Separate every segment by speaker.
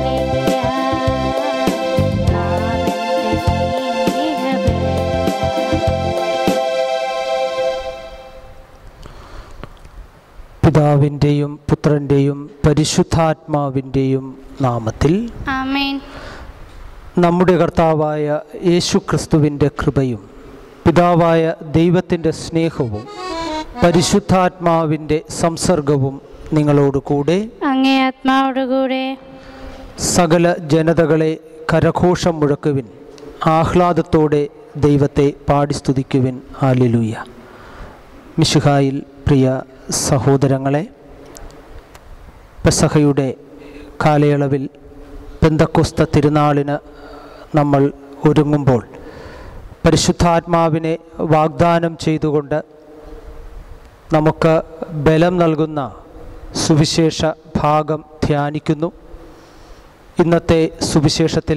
Speaker 1: പിതാവിൻ്റെയും പുത്രൻ്റെയും പരിശുദ്ധാത്മാവിൻ്റെയും നാമത്തിൽ
Speaker 2: ആമേൻ
Speaker 1: നമ്മുടെ കർത്താവായ യേശു ക്രിസ്തുവിൻ്റെ കൃപയും പിതാവായ ദൈവത്തിൻ്റെ സ്നേഹവും പരിശുദ്ധാത്മാവിൻ്റെ സംസർഗവും നിങ്ങളോട് കൂടെ
Speaker 2: അങ്ങേ ആത്മാവോടുകൂടെ
Speaker 1: സകല ജനതകളെ കരഘോഷം മുഴക്കുവിൻ ആഹ്ലാദത്തോടെ ദൈവത്തെ പാടി സ്തുതിക്കുവിൻ ആലിലൂയ മിശുഹായിൽ പ്രിയ സഹോദരങ്ങളെ പെസഹയുടെ കാലയളവിൽ പെന്തക്കൊസ്ത തിരുനാളിന് നമ്മൾ ഒരുങ്ങുമ്പോൾ പരിശുദ്ധാത്മാവിനെ വാഗ്ദാനം ചെയ്തുകൊണ്ട് നമുക്ക് ബലം നൽകുന്ന സുവിശേഷ ഭാഗം ധ്യാനിക്കുന്നു ഇന്നത്തെ സുവിശേഷത്തിൽ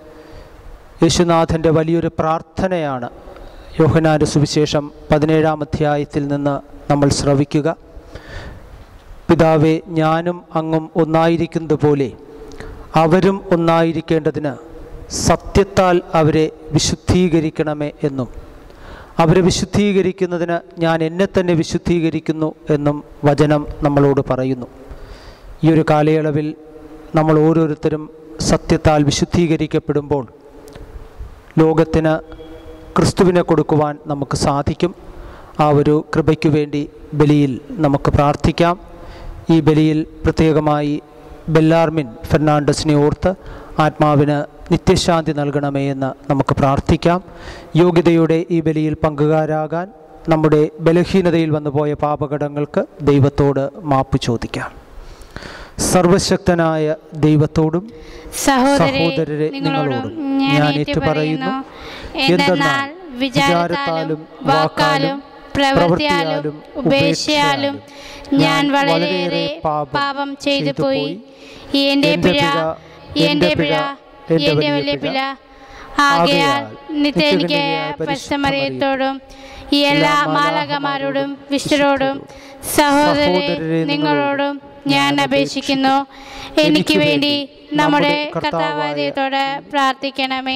Speaker 1: യേശുനാഥൻ്റെ വലിയൊരു പ്രാർത്ഥനയാണ് യോഹനാൻ്റെ സുവിശേഷം പതിനേഴാം അധ്യായത്തിൽ നിന്ന് നമ്മൾ ശ്രവിക്കുക പിതാവെ ഞാനും അങ്ങും ഒന്നായിരിക്കുന്നത് പോലെ അവരും ഒന്നായിരിക്കേണ്ടതിന് സത്യത്താൽ അവരെ വിശുദ്ധീകരിക്കണമേ എന്നും അവരെ വിശുദ്ധീകരിക്കുന്നതിന് ഞാൻ എന്നെ തന്നെ വിശുദ്ധീകരിക്കുന്നു എന്നും വചനം നമ്മളോട് പറയുന്നു ഈ ഒരു കാലയളവിൽ നമ്മൾ ഓരോരുത്തരും സത്യത്താൽ വിശുദ്ധീകരിക്കപ്പെടുമ്പോൾ ലോകത്തിന് ക്രിസ്തുവിനെ കൊടുക്കുവാൻ നമുക്ക് സാധിക്കും ആ ഒരു കൃപയ്ക്കു വേണ്ടി ബലിയിൽ നമുക്ക് പ്രാർത്ഥിക്കാം ഈ ബലിയിൽ പ്രത്യേകമായി ബെല്ലാർമിൻ ഫെർണാണ്ടസിനെ ഓർത്ത് ആത്മാവിന് നിത്യശാന്തി നൽകണമേ എന്ന് നമുക്ക് പ്രാർത്ഥിക്കാം യോഗ്യതയുടെ ഈ ബലിയിൽ പങ്കുകാരാകാൻ നമ്മുടെ ബലഹീനതയിൽ വന്നുപോയ പാപകടങ്ങൾക്ക് ദൈവത്തോട് മാപ്പ് ചോദിക്കാം സർവശക്തനായ ദൈവത്തോടും
Speaker 2: സഹോദരരെ നിങ്ങളോടും ഞാൻ ഏറ്റുപറയുന്നു എന്തെന്നാൽ വിചാരത്താലും വാക്കാലും പ്രവൃത്തിയാലും ഉപേക്ഷയാലും ഞാൻ വളരെയേറെ പാപം ചെയ്തു പോയി എന്റെ പിഴ എന്റെ പിഴ എന്റെ വലിയ പിഴ ആകയാൽ നിത്യനിക്ക് പരിശ്രമറിയത്തോടും എല്ലാ മാലകമാരോടും വിഷ്ണുരോടും സഹോദരരെ നിങ്ങളോടും ഞാൻ അപേക്ഷിക്കുന്നു എനിക്ക് വേണ്ടി നമ്മുടെ കർത്താവാദയത്തോട് പ്രാർത്ഥിക്കണമേ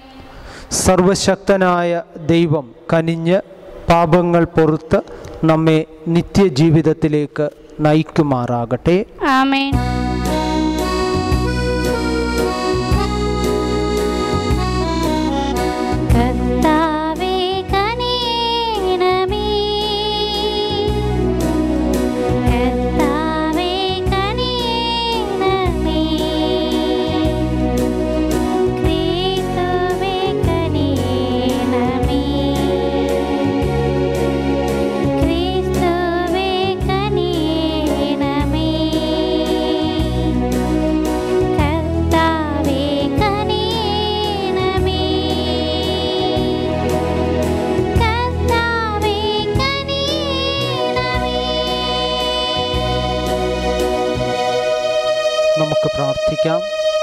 Speaker 1: സർവശക്തനായ ദൈവം കനിഞ്ഞ് പാപങ്ങൾ പൊറുത്ത് നമ്മെ നിത്യജീവിതത്തിലേക്ക് നയിക്കുമാറാകട്ടെ
Speaker 2: ആമേൻ കർത്താവേ കനിയണമേ കർത്താവേ കനിയണമേ ക്രിസ്തുവേ കനിയണമേ ക്രിസ്തുവേ കനിയണമേ കർത്താവേ കനിയണമേ കർത്താവേ കനിയണമേ
Speaker 1: നമുക്ക് പ്രാർത്ഥിക്കാം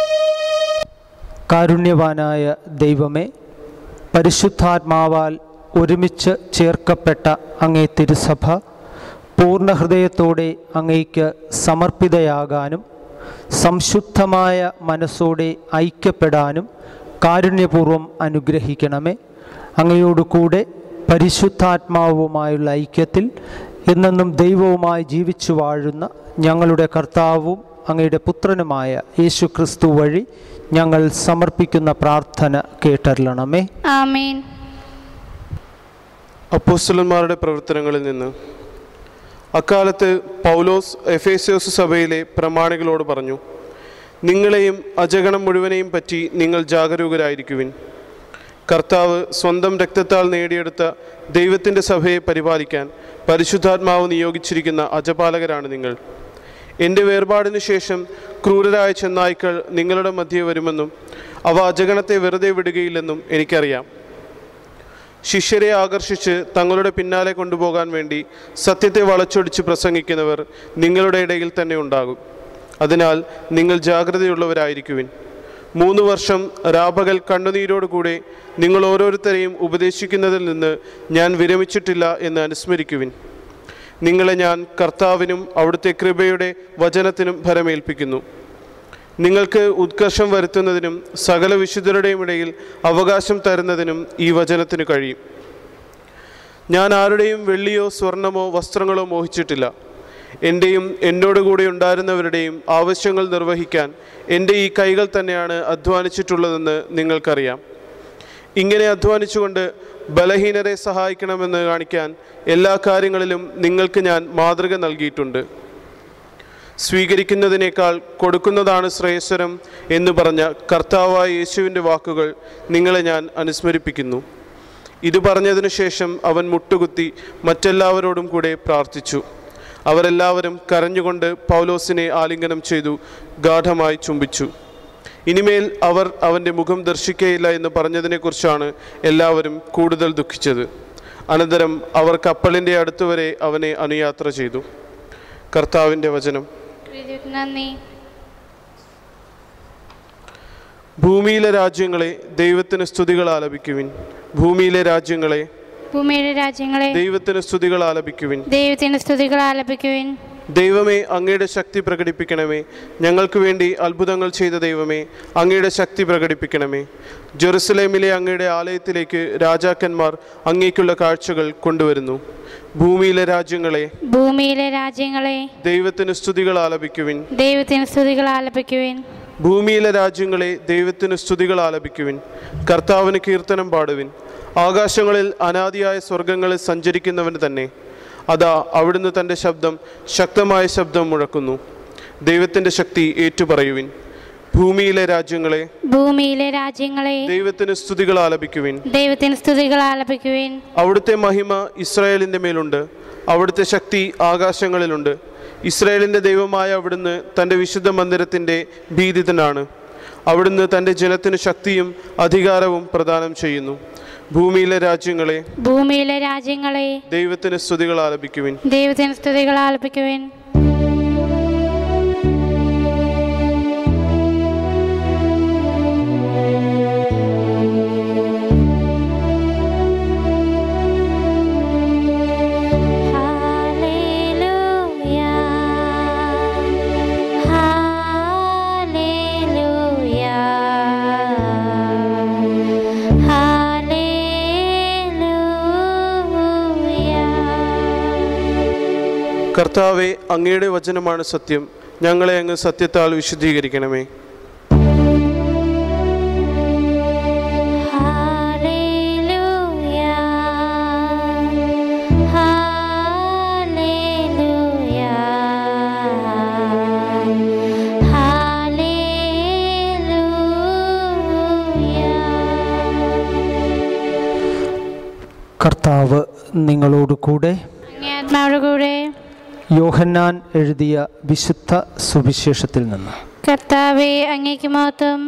Speaker 1: കാരുണ്യവാനായ ദൈവമേ പരിശുദ്ധാത്മാവാൽ ഒരുമിച്ച് ചേർക്കപ്പെട്ട അങ്ങേ തിരുസഭ പൂർണ്ണ ഹൃദയത്തോടെ അങ്ങേക്ക് സമർപ്പിതയാകാനും സംശുദ്ധമായ മനസ്സോടെ ഐക്യപ്പെടാനും കാരുണ്യപൂർവ്വം അനുഗ്രഹിക്കണമേ അങ്ങയോട് കൂടെ പരിശുദ്ധാത്മാവുമായുള്ള ഐക്യത്തിൽ എന്നെന്നും ദൈവവുമായി ജീവിച്ചു വാഴുന്ന ഞങ്ങളുടെ കർത്താവും അങ്ങയുടെ പുത്രനുമായ യേശു ക്രിസ്തു വഴി ഞങ്ങൾ സമർപ്പിക്കുന്ന പ്രാർത്ഥന കേട്ടറിയണമേ
Speaker 2: ആമേൻ
Speaker 3: അപ്പോസ്തലന്മാരുടെ പ്രവർത്തനങ്ങളിൽ നിന്ന് അക്കാലത്ത് പൗലോസ് എഫേസ്യോസ് സഭയിലെ പ്രമാണികളോട് പറഞ്ഞു നിങ്ങളെയും അജഗണം മുഴുവനെയും പറ്റി നിങ്ങൾ ജാഗരൂകരായിരിക്കുവിൻ കർത്താവ് സ്വന്തം രക്തത്താൽ നേടിയെടുത്ത ദൈവത്തിൻ്റെ സഭയെ പരിപാലിക്കാൻ പരിശുദ്ധാത്മാവ് നിയോഗിച്ചിരിക്കുന്ന അജപാലകരാണ് നിങ്ങൾ എൻ്റെ വേർപാടിനു ശേഷം ക്രൂരരായ ചെന്നായ്ക്കൾ നിങ്ങളുടെ മധ്യേ വരുമെന്നും അവ അജഗണത്തെ വെറുതെ വിടുകയില്ലെന്നും എനിക്കറിയാം ശിഷ്യരെ ആകർഷിച്ച് തങ്ങളുടെ പിന്നാലെ കൊണ്ടുപോകാൻ വേണ്ടി സത്യത്തെ വളച്ചൊടിച്ച് പ്രസംഗിക്കുന്നവർ നിങ്ങളുടെ ഇടയിൽ തന്നെ ഉണ്ടാകും അതിനാൽ നിങ്ങൾ ജാഗ്രതയുള്ളവരായിരിക്കുവിൻ മൂന്ന് വർഷം രാപകൽ കണ്ണുനീരോടുകൂടെ നിങ്ങൾ ഓരോരുത്തരെയും ഉപദേശിക്കുന്നതിൽ നിന്ന് ഞാൻ വിരമിച്ചിട്ടില്ല എന്ന് അനുസ്മരിക്കുവിൻ നിങ്ങളെ ഞാൻ കർത്താവിനും അവിടുത്തെ കൃപയുടെ വചനത്തിനും ഫലമേൽപ്പിക്കുന്നു നിങ്ങൾക്ക് ഉത്കർഷം വരുത്തുന്നതിനും സകല വിശുദ്ധരുടെയും ഇടയിൽ അവകാശം തരുന്നതിനും ഈ വചനത്തിന് കഴിയും ഞാൻ ആരുടെയും വെള്ളിയോ സ്വർണമോ വസ്ത്രങ്ങളോ മോഹിച്ചിട്ടില്ല എൻ്റെയും എന്നോട് കൂടെ ഉണ്ടായിരുന്നവരുടെയും ആവശ്യങ്ങൾ നിർവഹിക്കാൻ എൻ്റെ ഈ കൈകൾ തന്നെയാണ് അധ്വാനിച്ചിട്ടുള്ളതെന്ന് നിങ്ങൾക്കറിയാം ഇങ്ങനെ അധ്വാനിച്ചുകൊണ്ട് ബലഹീനരെ സഹായിക്കണമെന്ന് കാണിക്കാൻ എല്ലാ കാര്യങ്ങളിലും നിങ്ങൾക്ക് ഞാൻ മാതൃക നൽകിയിട്ടുണ്ട് സ്വീകരിക്കുന്നതിനേക്കാൾ കൊടുക്കുന്നതാണ് ശ്രേയസ്വരം എന്ന് പറഞ്ഞ കർത്താവായ യേശുവിൻ്റെ വാക്കുകൾ നിങ്ങളെ ഞാൻ അനുസ്മരിപ്പിക്കുന്നു ഇത് പറഞ്ഞതിനു ശേഷം അവൻ മുട്ടുകുത്തി മറ്റെല്ലാവരോടും കൂടെ പ്രാർത്ഥിച്ചു അവരെല്ലാവരും കരഞ്ഞുകൊണ്ട് പൗലോസിനെ ആലിംഗനം ചെയ്തു ഗാഠമായി ചുംബിച്ചു ഇനിമേൽ അവർ അവൻ്റെ മുഖം ദർശിക്കയില്ല എന്ന് പറഞ്ഞതിനെക്കുറിച്ചാണ് എല്ലാവരും കൂടുതൽ ദുഃഖിച്ചത് അനന്തരം അവർ കപ്പലിൻ്റെ അടുത്തുവരെ അവനെ അനുയാത്ര ചെയ്തു കർത്താവിൻ്റെ വചനം
Speaker 2: ക്രിസ്തുവിന് നന്ദി
Speaker 3: ഭൂമിയിലെ രാജ്യങ്ങളെ ദൈവത്തിന് സ്തുതികൾ ആലപിക്കുവിൻ ഭൂമിയിലെ രാജ്യങ്ങളെ
Speaker 2: ഭൂമിയുടെ രാജ്യങ്ങളെ
Speaker 3: ദൈവത്തിന് സ്തുതികൾ ആലപിക്കുവിൻ
Speaker 2: ദൈവത്തിന് സ്തുതികൾ ആലപിക്കുവിൻ
Speaker 3: ദൈവമേ അങ്ങയുടെ ശക്തി പ്രകടിപ്പിക്കണമേ ഞങ്ങൾക്ക് വേണ്ടി അത്ഭുതങ്ങൾ ചെയ്ത ദൈവമേ അങ്ങയുടെ ശക്തി പ്രകടിപ്പിക്കണമേ ജെറുസലേമിലെ അങ്ങയുടെ ആലയത്തിലേക്ക് രാജാക്കന്മാർ അങ്ങേക്കുള്ള കാഴ്ചകൾ കൊണ്ടുവരുന്നു ഭൂമിയിലെ രാജ്യങ്ങളെ
Speaker 2: ഭൂമിയിലെ രാജ്യങ്ങളെ
Speaker 3: ദൈവത്തിന് സ്തുതികൾ ആലപിക്കുവിൻ
Speaker 2: ദൈവത്തിന് സ്തുതികൾ ആലപിക്കുവിൻ
Speaker 3: ഭൂമിയിലെ രാജ്യങ്ങളെ ദൈവത്തിന് സ്തുതികൾ ആലപിക്കുവിൻ കർത്താവിന് കീർത്തനം പാടുവിൻ ആകാശങ്ങളിൽ അനാദിയായ സ്വർഗങ്ങളിൽ സഞ്ചരിക്കുന്നവന് തന്നെ അതാ അവിടുന്ന് തൻ്റെ ശബ്ദം ശക്തമായ ശബ്ദം മുഴക്കുന്നു ദൈവത്തിൻ്റെ ശക്തി ഏറ്റുപറയുവിൻ ഭൂമിയിലെ രാജ്യങ്ങളെ
Speaker 2: ഭൂമിയിലെ രാജ്യങ്ങളെ
Speaker 3: ദൈവത്തിന് സ്തുതികൾ ആലപിക്കുവിൻ
Speaker 2: ദൈവത്തിന് സ്തുതികൾ ആലപിക്കുവിൻ
Speaker 3: അവിടുത്തെ മഹിമ ഇസ്രായേലിൻ്റെ മേലുണ്ട് അവിടുത്തെ ശക്തി ആകാശങ്ങളിലുണ്ട് ഇസ്രായേലിൻ്റെ ദൈവമായ അവിടുന്ന് തൻ്റെ വിശുദ്ധ മന്ദിരത്തിൻ്റെ ഭീതിതനാണ് അവിടുന്ന് തൻ്റെ ജനത്തിന് ശക്തിയും അധികാരവും പ്രദാനം ചെയ്യുന്നു ഭൂമിയിലെ രാജ്യങ്ങളെ
Speaker 2: ഭൂമിയിലെ രാജ്യങ്ങളെ
Speaker 3: ദൈവത്തിന് സ്തുതികൾ ആലപിക്കുവിൻ
Speaker 2: ദൈവത്തിന് സ്തുതികൾ ആലപിക്കുവിൻ ഹല്ലേലൂയ ഹല്ലേലൂയ ഹല്ലേലൂയ
Speaker 3: കർത്താവെ അങ്ങയുടെ വചനമാണ് സത്യം ഞങ്ങളെ അങ്ങ് സത്യത്താൽ വിശുദ്ധീകരിക്കണമേ
Speaker 2: ഹല്ലേലൂയ ഹല്ലേലൂയ ഹല്ലേലൂയ
Speaker 1: കർത്താവ് നിങ്ങളോട് കൂടെ
Speaker 2: അങ്ങേ ആത്മാവോട് കൂടെ
Speaker 1: യോഹന്നാൻ എഴുതിയ വിശുദ്ധ സുവിശേഷത്തിൽ നിന്ന്
Speaker 2: കർത്താവെ അങ്ങേക്ക് മഹത്വം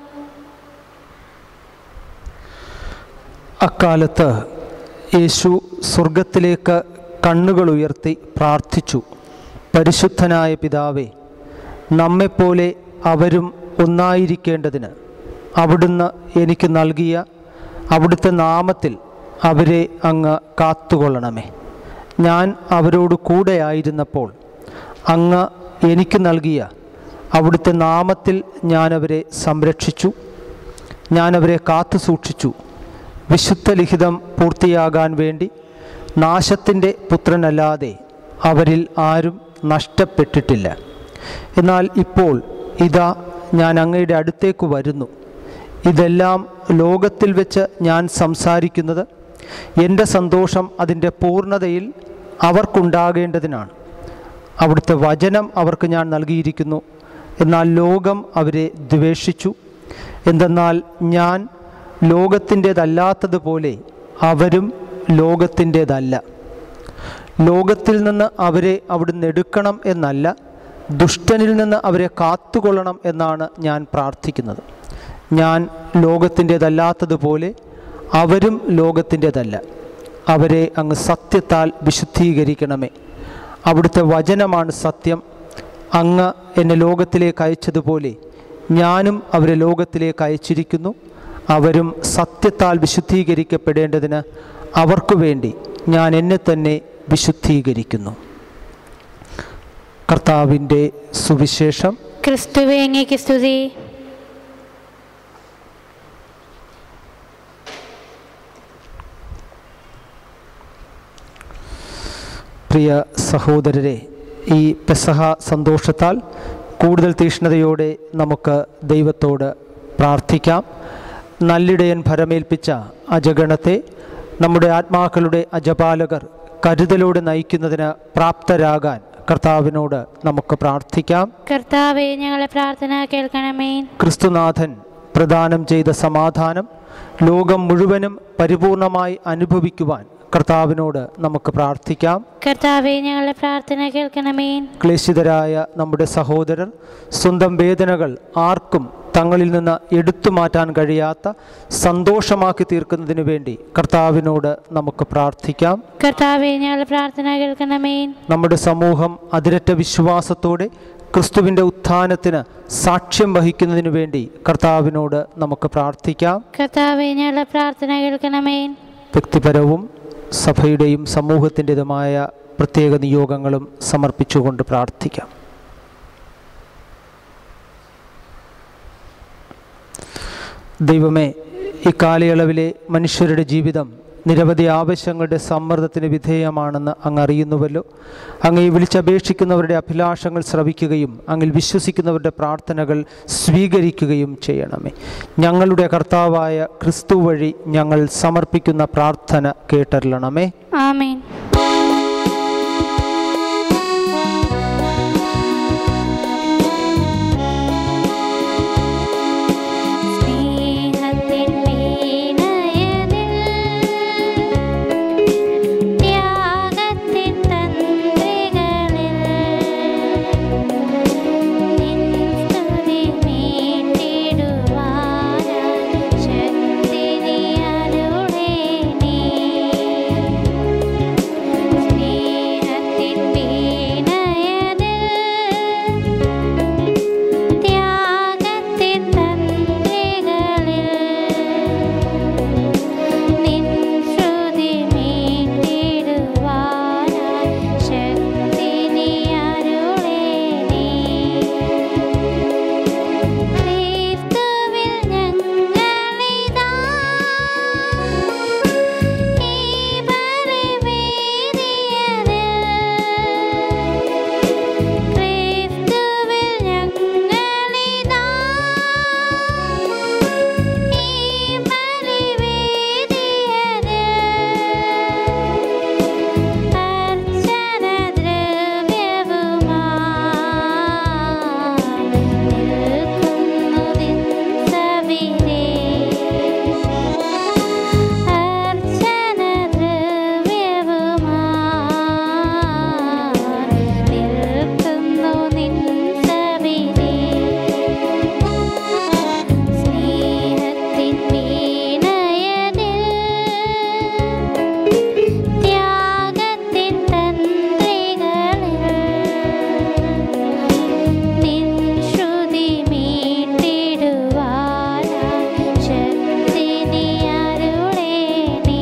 Speaker 1: അക്കാലത്ത് യേശു സ്വർഗത്തിലേക്ക് കണ്ണുകൾ ഉയർത്തി പ്രാർത്ഥിച്ചു പരിശുദ്ധനായ പിതാവേ നമ്മെപ്പോലെ അവരും ഒന്നായിരിക്കേണ്ടതിന് അവിടുന്ന് എനിക്ക് നൽകിയ അവിടുത്തെ നാമത്തിൽ അവരെ അങ്ങ് കാത്തുകൊള്ളണമേ ഞാൻ അവരോട് കൂടെ ആയിരുന്നപ്പോൾ അങ്ങ് എനിക്ക് നൽകിയ അവിടുത്തെ നാമത്തിൽ ഞാൻ അവരെ സംരക്ഷിച്ചു ഞാൻ അവരെ കാത്തു സൂക്ഷിച്ചു വിശുദ്ധ ലിഖിതം പൂർത്തിയാകാൻ വേണ്ടി നാശത്തിൻ്റെ പുത്രനല്ലാതെ അവരിൽ ആരും നഷ്ടപ്പെട്ടിട്ടില്ല എന്നാൽ ഇപ്പോൾ ഇതാ ഞാൻ അങ്ങയുടെ അടുത്തേക്ക് വരുന്നു ഇതെല്ലാം ലോകത്തിൽ വെച്ച് ഞാൻ സംസാരിക്കുന്നത് എൻ്റെ സന്തോഷം അതിൻ്റെ പൂർണ്ണതയിൽ അവർക്കുണ്ടാകേണ്ടതിനാണ് അവിടുത്തെ വചനം അവർക്ക് ഞാൻ നൽകിയിരിക്കുന്നു എന്നാൽ ലോകം അവരെ ദ്വേഷിച്ചു എന്തെന്നാൽ ഞാൻ ലോകത്തിൻ്റേതല്ലാത്തതുപോലെ അവരും ലോകത്തിൻ്റേതല്ല ലോകത്തിൽ നിന്ന് അവരെ അവിടുന്ന് എടുക്കണം എന്നല്ല ദുഷ്ടനിൽ നിന്ന് അവരെ കാത്തുകൊള്ളണം എന്നാണ് ഞാൻ പ്രാർത്ഥിക്കുന്നത് ഞാൻ ലോകത്തിൻ്റേതല്ലാത്തതുപോലെ അവരും ലോകത്തിൻ്റേതല്ല അവരെ അങ്ങ് സത്യത്താൽ വിശുദ്ധീകരിക്കണമേ അവിടുത്തെ വചനമാണ് സത്യം അങ്ങ് എന്നെ ലോകത്തിലേക്ക് അയച്ചതുപോലെ ഞാനും അവരെ ലോകത്തിലേക്ക് അയച്ചിരിക്കുന്നു അവരും സത്യത്താൽ വിശുദ്ധീകരിക്കപ്പെടേണ്ടതിന് അവർക്കു വേണ്ടി ഞാൻ എന്നെ തന്നെ വിശുദ്ധീകരിക്കുന്നു കർത്താവിൻ്റെ സുവിശേഷം
Speaker 2: ക്രിസ്തുവെ അങ്ങേക്ക് സ്തുതി
Speaker 1: പ്രിയ സഹോദരരെ ഈ പെസഹ സന്തോഷത്താൽ കൂടുതൽ തീഷ്ണതയോടെ നമുക്ക് ദൈവത്തോട് പ്രാർത്ഥിക്കാം നല്ലിടയൻ ഭരമേൽപ്പിച്ച അജഗണത്തെ നമ്മുടെ ആത്മാക്കളുടെ അജപാലകർ കരുതലോടെ നയിക്കുന്നതിന് പ്രാപ്തരാകാൻ കർത്താവിനോട് നമുക്ക് പ്രാർത്ഥിക്കാം
Speaker 2: കർത്താവെ ഞങ്ങളെ പ്രാർത്ഥന കേൾക്കണമേ
Speaker 1: ക്രിസ്തുനാഥൻ പ്രദാനം ചെയ്ത സമാധാനം ലോകം മുഴുവനും പരിപൂർണമായി അനുഭവിക്കുവാൻ കർത്താവിനോട് നമുക്ക് പ്രാർത്ഥിക്കാം
Speaker 2: കർത്താവെ ഞങ്ങളെ പ്രാർത്ഥന കേൾക്കണമേ
Speaker 1: ക്ലേശിതരായ നമ്മുടെ സഹോദരർ സ്വന്തം വേദനകൾ ആർക്കും തങ്ങളിൽ നിന്ന് എടുത്തു മാറ്റാൻ കഴിയാത്ത സന്തോഷമാക്കി തീർക്കുന്നതിന് വേണ്ടി കർത്താവിനോട് നമുക്ക് പ്രാർത്ഥിക്കാം
Speaker 2: കർത്താവെ ഞങ്ങളെ പ്രാർത്ഥന കേൾക്കണമേ
Speaker 1: നമ്മുടെ സമൂഹം അതിരറ്റ വിശ്വാസത്തോടെ ക്രിസ്തുവിൻ്റെ ഉത്ഥാനത്തിന് സാക്ഷ്യം വഹിക്കുന്നതിന് വേണ്ടി കർത്താവിനോട് നമുക്ക് പ്രാർത്ഥിക്കാം
Speaker 2: കർത്താവെ ഞങ്ങളെ പ്രാർത്ഥന കേൾക്കണമേ
Speaker 1: വ്യക്തിപരവും സഭയുടെയും സമൂഹത്തിൻ്റെതുമായ പ്രത്യേക നിയോഗങ്ങളും സമർപ്പിച്ചുകൊണ്ട് പ്രാർത്ഥിക്കാം ദൈവമേ ഈ കാലയളവിലെ മനുഷ്യരുടെ ജീവിതം നിരവധി ആവശ്യങ്ങളുടെ സമ്മർദ്ദത്തിന് വിധേയമാണെന്ന് അങ്ങ് അറിയുന്നുവല്ലോ അങ്ങ് ഈ വിളിച്ചപേക്ഷിക്കുന്നവരുടെ അഭിലാഷങ്ങൾ ശ്രവിക്കുകയും അങ്ങിൽ വിശ്വസിക്കുന്നവരുടെ പ്രാർത്ഥനകൾ സ്വീകരിക്കുകയും ചെയ്യണമേ ഞങ്ങളുടെ കർത്താവായ ക്രിസ്തു വഴി ഞങ്ങൾ സമർപ്പിക്കുന്ന പ്രാർത്ഥന കേട്ടറിയണമേ
Speaker 2: ആമേൻ സ്നേഹത്തിൻ വീണയതിൽ ത്യാഗത്തിൻ തന്ത്രികളിൽ നിൻ സ്തുതി മീട്ടിടുവാനായി ശക്തി നീ അരുളേണേ സ്നേഹത്തിൻ വീണയതിൽ ത്യാഗത്തിൻ തന്ത്രികളിൽ നിൻ ശ്രുതി മീട്ടിടുവാനായി ശക്തി നീ അരുളേണേ ക്രിസ്തുവിൽ ഞങ്ങളിതാ ഈ ബലിവേദിയതിൽ ക്രിസ്തുവിൽ ഞങ്ങളിതാ ഈ ബലിവേദിയതിൽ അർച്ചന ദ്രവ്യവുമായി നിൽക്കുന്നു നിൻ സവിധേ അർച്ചന ദ്രവ്യവുമായി നിൽക്കുന്നു നിൻ സവിധേ സ്നേഹത്തിൻ വീണയതിൽ ത്യാഗത്തിൻ തന്ത്രികളിൽ നിൻ ശ്രുതി മീട്ടിടുവാനായി ശക്തി നീ അരുളേണേ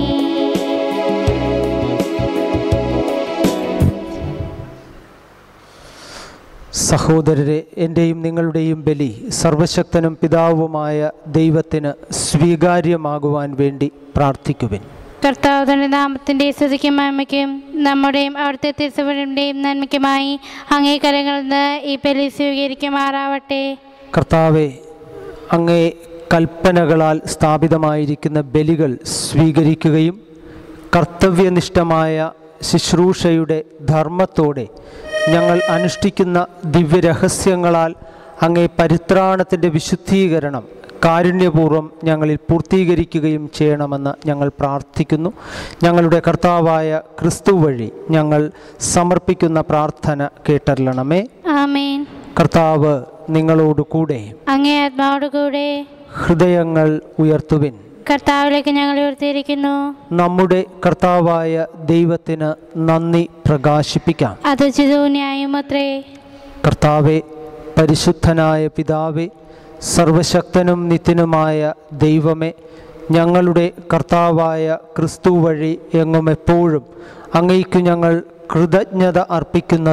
Speaker 1: സഹോദരരെ എൻ്റെയും നിങ്ങളുടെയും ബലി സർവശക്തനും പിതാവുമായ ദൈവത്തിന് സ്വീകാര്യമാകുവാൻ വേണ്ടി പ്രാർത്ഥിക്കുവിൻ
Speaker 2: കർത്താവ് തന്റെ നാമത്തിന്റെ സ്തുതിക്കും നന്മയ്ക്കും നമ്മുടെയും അവിടുത്തെ തിരുസഭയുടെയും നന്മയ്ക്കുമായി അങ്ങേ കരങ്ങളിൽ നിന്ന് ഈ ബലി സ്വീകരിക്കുമാറാവട്ടെ
Speaker 1: കർത്താവെ അങ്ങേ കൽപ്പനകളാൽ സ്ഥാപിതമായിരിക്കുന്ന ബലികൾ സ്വീകരിക്കുകയും കർത്തവ്യനിഷ്ഠമായ ശുശ്രൂഷയുടെ ധർമ്മത്തോടെ ഞങ്ങൾ അനുഷ്ഠിക്കുന്ന ദിവ്യരഹസ്യങ്ങളാൽ അങ്ങേ പരിത്രാണത്തിൻ്റെ വിശുദ്ധീകരണം കാരുണ്യപൂർവ്വം ഞങ്ങളിൽ പൂർത്തീകരിക്കുകയും ചെയ്യണമെന്ന് ഞങ്ങൾ പ്രാർത്ഥിക്കുന്നു ഞങ്ങളുടെ കർത്താവായ ക്രിസ്തു വഴി ഞങ്ങൾ സമർപ്പിക്കുന്ന പ്രാർത്ഥന കേട്ടറിയണമേ
Speaker 2: ആമേൻ
Speaker 1: കർത്താവ് നിങ്ങളോട് കൂടെ
Speaker 2: അങ്ങേ ആത്മാവോട് കൂടെ
Speaker 1: ഹൃദയങ്ങൾ ഉയർത്തുവിൻ
Speaker 2: കർത്താവിലേക്ക് ഞങ്ങൾ ഉയർത്തിയിരിക്കുന്നു
Speaker 1: നമ്മുടെ കർത്താവായ ദൈവത്തിന് നന്ദി പ്രകാശിപ്പിക്കാം
Speaker 2: അത് ചിതവും ന്യായമത്രേ
Speaker 1: കർത്താവെ പരിശുദ്ധനായ പിതാവേ സർവശക്തനും നിത്യനുമായ ദൈവമേ ഞങ്ങളുടെ കർത്താവായ ക്രിസ്തു വഴി എങ്ങും എപ്പോഴും അങ്ങേക്കു ഞങ്ങൾ കൃതജ്ഞത അർപ്പിക്കുന്നത്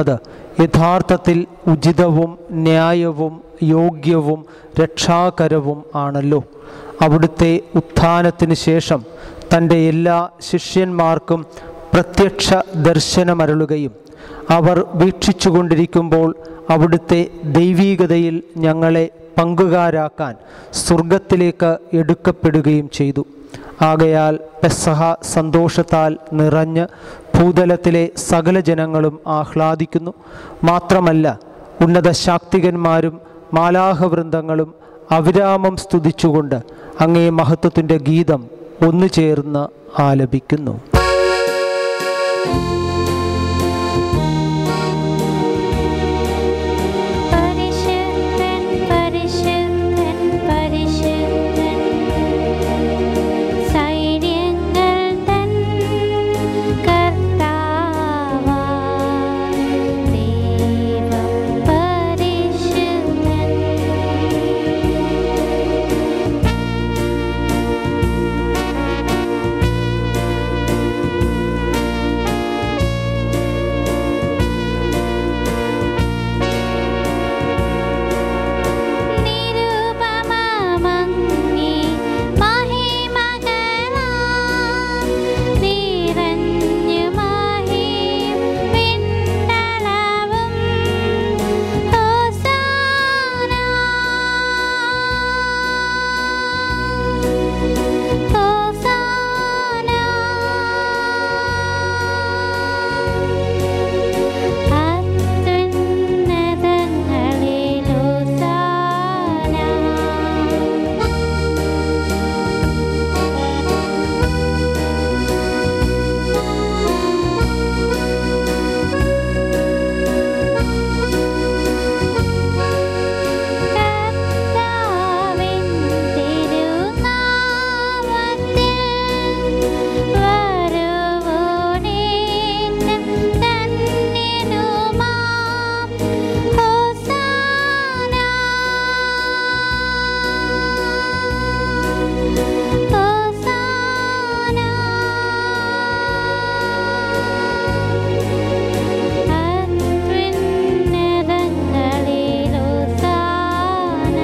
Speaker 1: യഥാർത്ഥത്തിൽ ഉചിതവും ന്യായവും യോഗ്യവും രക്ഷാകരവും ആണല്ലോ അവിടുത്തെ ഉത്ഥാനത്തിന് ശേഷം തൻ്റെ എല്ലാ ശിഷ്യന്മാർക്കും പ്രത്യക്ഷ ദർശനമരുളുകയും അവർ വീക്ഷിച്ചുകൊണ്ടിരിക്കുമ്പോൾ അവിടുത്തെ ദൈവീകതയിൽ ഞങ്ങളെ പങ്കുകാരാക്കാൻ സ്വർഗത്തിലേക്ക് എടുക്കപ്പെടുകയും ചെയ്തു ആകയാൽ പെസഹ സന്തോഷത്താൽ നിറഞ്ഞ് ഭൂതലത്തിലെ സകല ജനങ്ങളും ആഹ്ലാദിക്കുന്നു മാത്രമല്ല ഉന്നത ശാക്തികന്മാരും മാലാഹവൃന്ദങ്ങളും അവിരാമം സ്തുതിച്ചുകൊണ്ട് അങ്ങേ മഹത്വത്തിൻ്റെ ഗീതം ഒന്നു ചേർന്ന് ആലപിക്കുന്നു
Speaker 2: പരിശുദ്ധൻ പരിശുദ്ധൻ പരിശുദ്ധൻ സൈന്യങ്ങൾ തൻ കർത്താവാ ദൈവം പരിശുദ്ധൻ നിരുപമമങ്ങി മഹിമകളാൽ നിറഞ്ഞു മഹിം വിണ്ണളവും ഹോസാന ഹോസാന അത്യുന്നതങ്ങളിൽ ഹോസാന കർത്താവിൻ തിരുനാമത്തിൽ വരുവോനേറ്റം ധന്യനുമാം ഹോസാന ഹോസാന അത്യുന്നതങ്ങളിൽ ഹോസാന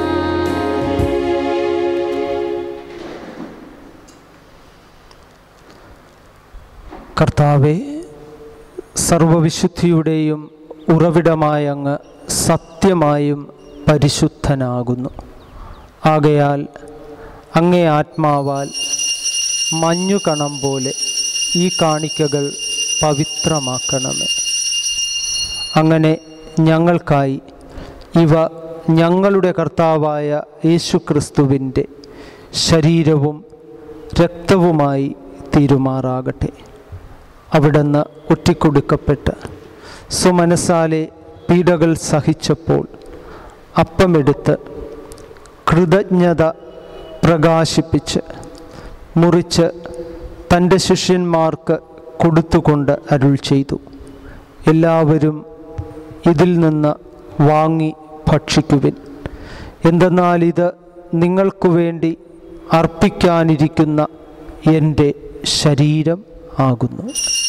Speaker 1: കർത്താവെ സർവവിശുദ്ധിയുടെയും ഉറവിടമായ അങ്ങ് സത്യമായും പരിശുദ്ധനാകുന്നു ആകയാൽ അങ്ങേ ആത്മാവാൽ മഞ്ഞുകണം പോലെ ഈ കാണിക്കകൾ പവിത്രമാക്കണമേ അങ്ങനെ ഞങ്ങൾക്കായി ഇവ ഞങ്ങളുടെ കർത്താവായ യേശുക്രിസ്തുവിൻ്റെ ശരീരവും രക്തവുമായി തീരുമാറാകട്ടെ അവിടുന്ന് ഒറ്റിക്കൊടുക്കപ്പെട്ട് സുമനസാലെ പീഡകൾ സഹിച്ചപ്പോൾ അപ്പമെടുത്ത് കൃതജ്ഞത പ്രകാശിപ്പിച്ച് മുറിച്ച് തൻ്റെ ശിഷ്യന്മാർക്ക് കൊടുത്തുകൊണ്ട് അരുൾ ചെയ്തു എല്ലാവരും ഇതിൽ നിന്ന് വാങ്ങി ഭക്ഷിക്കുവിൻ എന്തെന്നാൽ ഇത് നിങ്ങൾക്കു വേണ്ടി അർപ്പിക്കാനിരിക്കുന്ന എൻ്റെ ശരീരം ആകുന്നു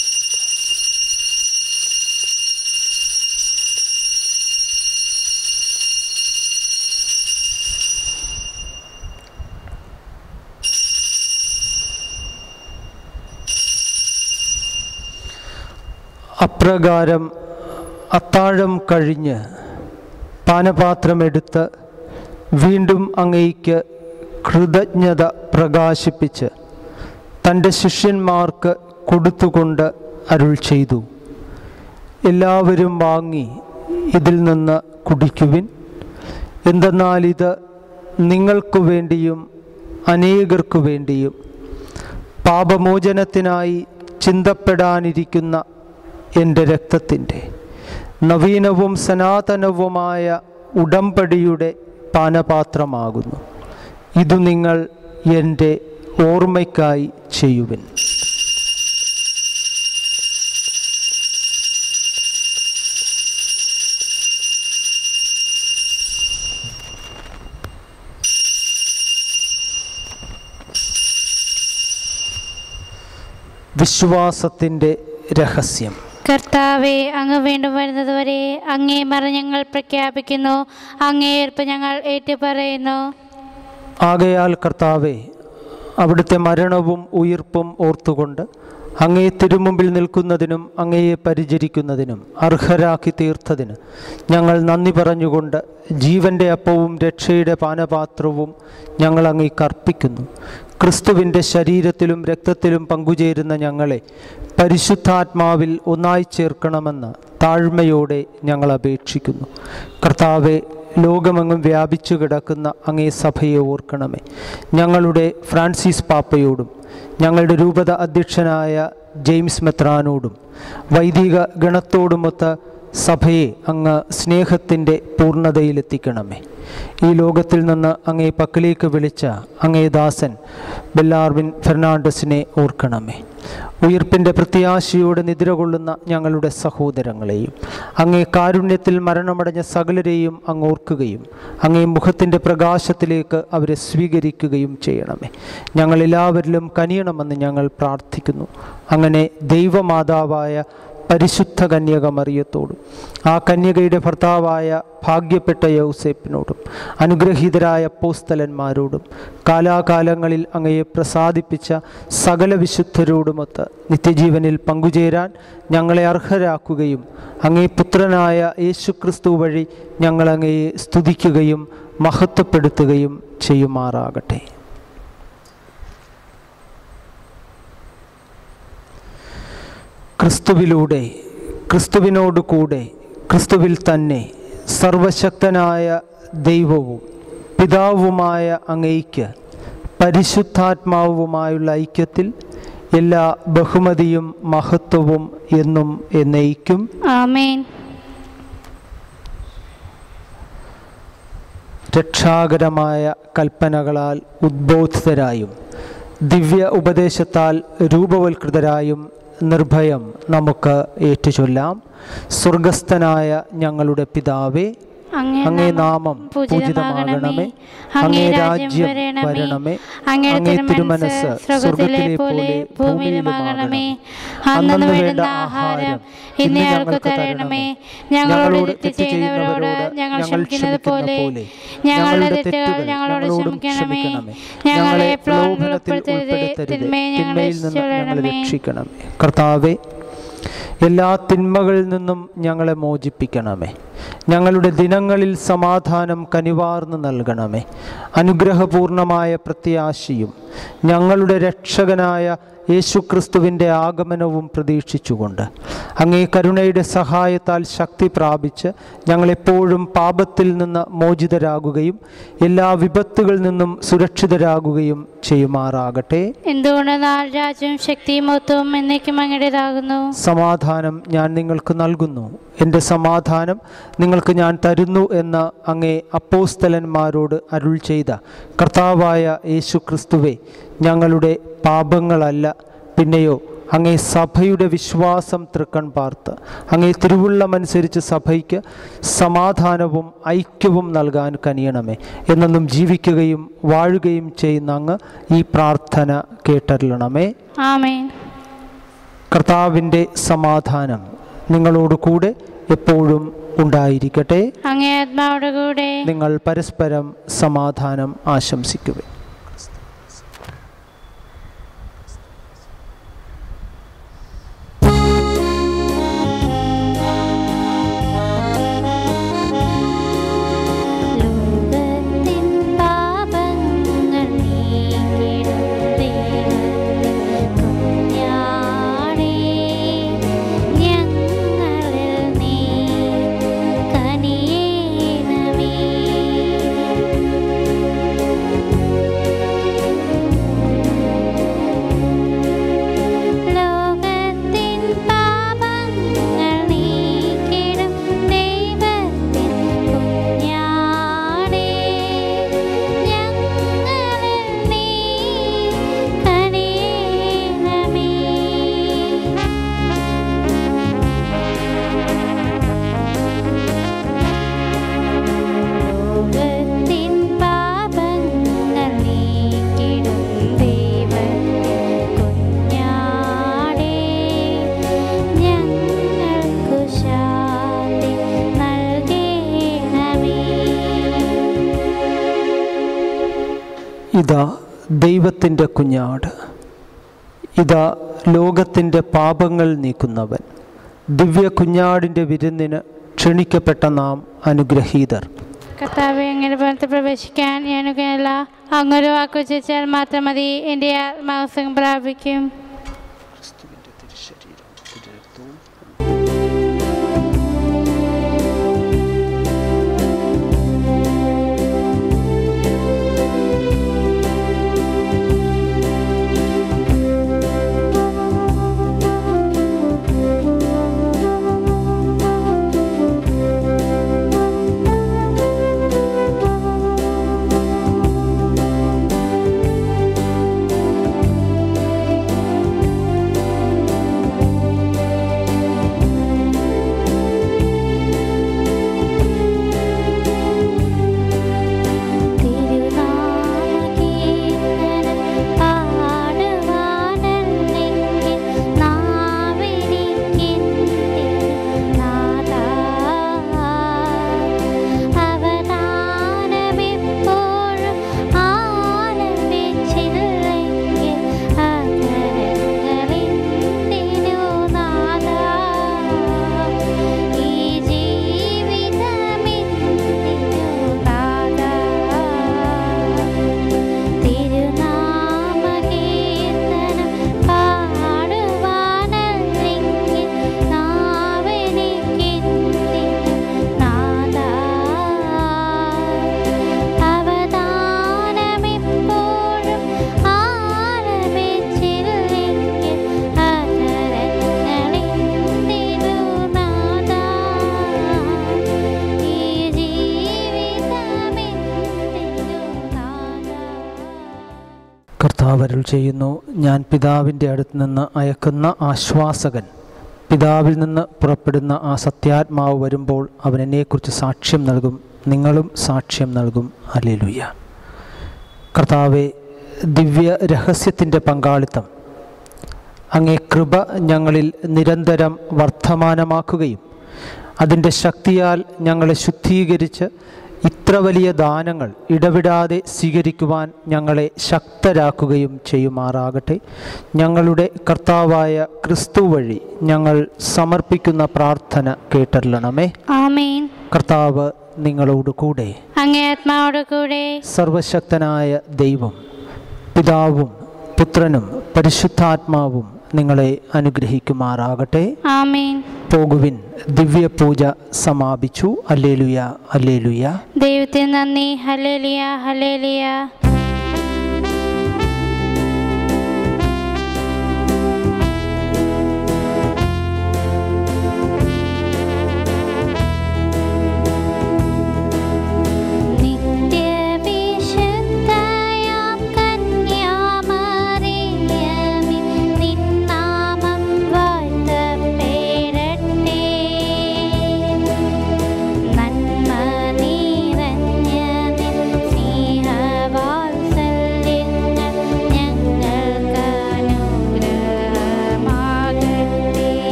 Speaker 1: അപ്രകാരം അത്താഴം കഴിഞ്ഞ് പാനപാത്രമെടുത്ത് വീണ്ടും അങ്ങയ്ക്ക് കൃതജ്ഞത പ്രകാശിപ്പിച്ച് തൻ്റെ ശിഷ്യന്മാർക്ക് കൊടുത്തുകൊണ്ട് അരുൾ ചെയ്തു എല്ലാവരും വാങ്ങി ഇതിൽ നിന്ന് കുടിക്കുവിൻ എന്തെന്നാൽ ഇത് നിങ്ങൾക്കു വേണ്ടിയും അനേകർക്കു വേണ്ടിയും പാപമോചനത്തിനായി ചിന്തപ്പെടാനിരിക്കുന്ന എൻ്റെ രക്തത്തിൻ്റെ നവീനവും സനാതനവുമായ ഉടമ്പടിയുടെ പാനപാത്രമാകുന്നു ഇതു നിങ്ങൾ എൻ്റെ ഓർമ്മയ്ക്കായി ചെയ്യുവിൻ വിശ്വാസത്തിൻ്റെ രഹസ്യം
Speaker 2: കർത്താവെ അങ്ങ് വീണ്ടും വരുന്നതുവരെ അങ്ങേ മറ ഞങ്ങൾ പ്രഖ്യാപിക്കുന്നു അങ്ങേ ഏർപ്പ് ഞങ്ങൾ ഏറ്റുപറയുന്നു
Speaker 1: ആകയാൽ കർത്താവെ അവിടുത്തെ മരണവും ഉയിർപ്പും ഓർത്തുകൊണ്ട് അങ്ങേ തിരുമുമ്പിൽ നിൽക്കുന്നതിനും അങ്ങയെ പരിചരിക്കുന്നതിനും അർഹരാക്കി തീർത്തതിന് ഞങ്ങൾ നന്ദി പറഞ്ഞുകൊണ്ട് ജീവൻ്റെ അപ്പവും രക്ഷയുടെ പാനപാത്രവും ഞങ്ങൾ അങ്ങേക്ക് അർപ്പിക്കുന്നു ക്രിസ്തുവിൻ്റെ ശരീരത്തിലും രക്തത്തിലും പങ്കുചേരുന്ന ഞങ്ങളെ പരിശുദ്ധാത്മാവിൽ ഒന്നായി ചേർക്കണമെന്ന് താഴ്മയോടെ ഞങ്ങൾ അപേക്ഷിക്കുന്നു കർത്താവെ ലോകമെങ്ങും വ്യാപിച്ചു കിടക്കുന്ന അങ്ങേ സഭയെ ഓർക്കണമേ ഞങ്ങളുടെ ഫ്രാൻസിസ് പാപ്പയോടും ഞങ്ങളുടെ രൂപത അധ്യക്ഷനായ ജെയിംസ് മെത്രാനോടും വൈദിക ഗണത്തോടുമൊത്ത സഭയെ അങ്ങ് സ്നേഹത്തിൻ്റെ പൂർണ്ണതയിലെത്തിക്കണമേ ഈ ലോകത്തിൽ നിന്ന് അങ്ങേ പക്കലേക്ക് വിളിച്ച അങ്ങേ ദാസൻ ബെല്ലാർവിൻ ഫെർണാണ്ടസിനെ ഓർക്കണമേ ഉയിർപ്പിൻ്റെ പ്രത്യാശയോടെ നിദ്ര കൊള്ളുന്ന ഞങ്ങളുടെ സഹോദരങ്ങളെയും അങ്ങേ കാരുണ്യത്തിൽ മരണമടഞ്ഞ സകലരെയും അങ്ങ് ഓർക്കുകയും അങ്ങേ മുഖത്തിൻ്റെ പ്രകാശത്തിലേക്ക് അവരെ സ്വീകരിക്കുകയും ചെയ്യണമേ ഞങ്ങളെല്ലാവരിലും കനിയണമെന്ന് ഞങ്ങൾ പ്രാർത്ഥിക്കുന്നു അങ്ങനെ ദൈവമാതാവായ പരിശുദ്ധ കന്യക മറിയത്തോടും ആ കന്യകയുടെ ഭർത്താവായ ഭാഗ്യപ്പെട്ട യൗസേപ്പിനോടും അനുഗ്രഹീതരായ പോസ്തലന്മാരോടും കാലാകാലങ്ങളിൽ അങ്ങയെ പ്രസാദിപ്പിച്ച സകല വിശുദ്ധരോടുമൊത്ത് നിത്യജീവനിൽ പങ്കുചേരാൻ ഞങ്ങളെ അർഹരാക്കുകയും അങ്ങേ പുത്രനായ യേശുക്രിസ്തു വഴി ഞങ്ങളങ്ങയെ സ്തുതിക്കുകയും മഹത്വപ്പെടുത്തുകയും ചെയ്യുമാറാകട്ടെ ക്രിസ്തുവിലൂടെ ക്രിസ്തുവിനോട് കൂടെ ക്രിസ്തുവിൽ തന്നെ സർവശക്തനായ ദൈവവും പിതാവുമായ അങ്ങയ്ക്ക് പരിശുദ്ധാത്മാവുമായുള്ള ഐക്യത്തിൽ എല്ലാ ബഹുമതിയും മഹത്വവും എന്നും എന്നേക്കും
Speaker 2: ആമേൻ
Speaker 1: രക്ഷാകരമായ കൽപ്പനകളാൽ ഉദ്ബോധിതരായും ദിവ്യ ഉപദേശത്താൽ രൂപവൽകൃതരായും നിർഭയം നമുക്ക് ഏറ്റുചൊല്ലാം സ്വർഗസ്ഥനായ ഞങ്ങളുടെ പിതാവേ അങ്ങേ നാമം പൂജിതമാകണമേ അങ്ങേ രാജ്യം വരണമേ അങ്ങേ തിരുമനസ് സ്വർഗത്തിലെ പോലെ ഭൂമിയിലുമാകണമേ
Speaker 2: അന്നു വേണ്ട ആഹാരം ഇന്ന് ഞങ്ങൾക്ക് തരണമേ ഞങ്ങളോട് തെറ്റ് ചെയ്യുന്നവരോട് ഞങ്ങൾ ക്ഷമിക്കുന്നത് പോലെ ഞങ്ങളുടെ തെറ്റുകൾ ഞങ്ങളോട് ക്ഷമിക്കണമേ ഞങ്ങളെ
Speaker 1: പ്രലോഭനത്തിൽ ഉൾപ്പെടുത്തരുത് തിന്മയിൽ നിന്ന് ഞങ്ങളെ രക്ഷിക്കണമേ കർത്താവേ എല്ലാ തിന്മകളിൽ നിന്നും ഞങ്ങളെ മോചിപ്പിക്കണമേ ഞങ്ങളുടെ ദിനങ്ങളിൽ സമാധാനം കനിവാർന്ന് നൽകണമേ അനുഗ്രഹപൂർണമായ പ്രത്യാശയും ഞങ്ങളുടെ രക്ഷകനായ യേശുക്രിസ്തുവിൻ്റെ ആഗമനവും പ്രതീക്ഷിച്ചുകൊണ്ട് അങ്ങേ കരുണയുടെ സഹായത്താൽ ശക്തി പ്രാപിച്ച് ഞങ്ങളെപ്പോഴും പാപത്തിൽ നിന്ന് മോചിതരാകുകയും എല്ലാ വിപത്തുകളിൽ നിന്നും സുരക്ഷിതരാകുകയും ചെയ്യുമാറാകട്ടെ
Speaker 2: എന്തുകൊണ്ടെന്നാൽ രാജ്യവും ശക്തിയും മൊത്തവും എന്നേക്കും അങ്ങയുടേതാകുന്നു
Speaker 1: സമാധാനം ഞാൻ നിങ്ങൾക്ക് നൽകുന്നു എൻ്റെ സമാധാനം നിങ്ങൾക്ക് ഞാൻ തരുന്നു എന്ന് അങ്ങേ അപ്പോസ്തലന്മാരോട് അരുൾ ചെയ്ത കർത്താവായ യേശു ക്രിസ്തുവെ ഞങ്ങളുടെ പാപങ്ങളല്ല പിന്നെയോ അങ്ങേ സഭയുടെ വിശ്വാസം തൃക്കൺ പാർത്ത് അങ്ങേ തിരുവുള്ളമനുസരിച്ച് സഭയ്ക്ക് സമാധാനവും ഐക്യവും നൽകാൻ കനിയണമേ എന്നൊന്നും ജീവിക്കുകയും വാഴുകയും ചെയ്യുന്ന അങ്ങ് ഈ പ്രാർത്ഥന കേട്ടറിയണമേ
Speaker 2: ആമേൻ
Speaker 1: കർത്താവിൻ്റെ സമാധാനം നിങ്ങളോട് കൂടെ എപ്പോഴും ഉണ്ടായിരിക്കട്ടെ
Speaker 2: അങ്ങേ ആത്മാவோട് കൂടെ
Speaker 1: നിങ്ങൾ പരസ്പരം സമാധാനം ആശംസിക്കുക
Speaker 2: ലോകത്തിൻ പാപങ്ങൾ നീക്കിടും ദൈവത്തിൻ കുഞ്ഞാടേ, ഞങ്ങളിൽ നീ കനിയേണമേ
Speaker 1: ഇതാ ദൈവത്തിൻ്റെ കുഞ്ഞാട് ഇതാ ലോകത്തിൻ്റെ പാപങ്ങൾ നീക്കുന്നവൻ ദിവ്യ കുഞ്ഞാടിൻ്റെ വിരുന്നിന് ക്ഷണിക്കപ്പെട്ട നാം അനുഗ്രഹീതർ
Speaker 2: കർത്താവെ അങ്ങനെ ഭവനത്തിൽ പ്രവേശിക്കാൻ ഞാനുകയല്ല അങ്ങൊരു വാക്കു ചോദിച്ചാൽ മാത്രം മതി എൻ്റെ ആത്മാവസം പ്രാപിക്കും
Speaker 1: കർത്താവരുൾ ചെയ്യുന്നു ഞാൻ പിതാവിൻ്റെ അടുത്ത് നിന്ന് അയക്കുന്ന ആശ്വാസകൻ പിതാവിൽ നിന്ന് പുറപ്പെടുന്ന ആ സത്യാത്മാവ് വരുമ്പോൾ അവൻ എന്നെക്കുറിച്ച് സാക്ഷ്യം നൽകും നിങ്ങളും സാക്ഷ്യം നൽകും അല്ലേലുയ്യ കർത്താവെ ദിവ്യ രഹസ്യത്തിൻ്റെ പങ്കാളിത്തം അങ്ങേ കൃപ ഞങ്ങളിൽ നിരന്തരം വർദ്ധമാനമാക്കുകയും അതിൻ്റെ ശക്തിയാൽ ഞങ്ങളെ ശുദ്ധീകരിച്ച് ഇത്ര വലിയ ദാനങ്ങൾ ഇടവിടാതെ സ്വീകരിക്കുവാൻ ഞങ്ങളെ ശക്തരാക്കുകയും ചെയ്യുമാറാകട്ടെ ഞങ്ങളുടെ കർത്താവായ ക്രിസ്തു വഴി ഞങ്ങൾ സമർപ്പിക്കുന്ന പ്രാർത്ഥന കേട്ടറിയണമേ
Speaker 2: ആമേൻ
Speaker 1: കർത്താവ് നിങ്ങളോട് കൂടെ
Speaker 2: അങ്ങേ ആത്മാവോട് കൂടെ
Speaker 1: സർവശക്തനായ ദൈവം പിതാവും പുത്രനും പരിശുദ്ധാത്മാവും നിങ്ങളെ അനുഗ്രഹിക്കുമാറാകട്ടെ
Speaker 2: ആമേൻ
Speaker 1: പോകുവിൻ ദിവ്യപൂജ സമാപിച്ചു അല്ലേലുയ അല്ലേലുയ
Speaker 2: ദൈവത്തിന് നന്ദി ഹലേലിയ ഹലേലിയ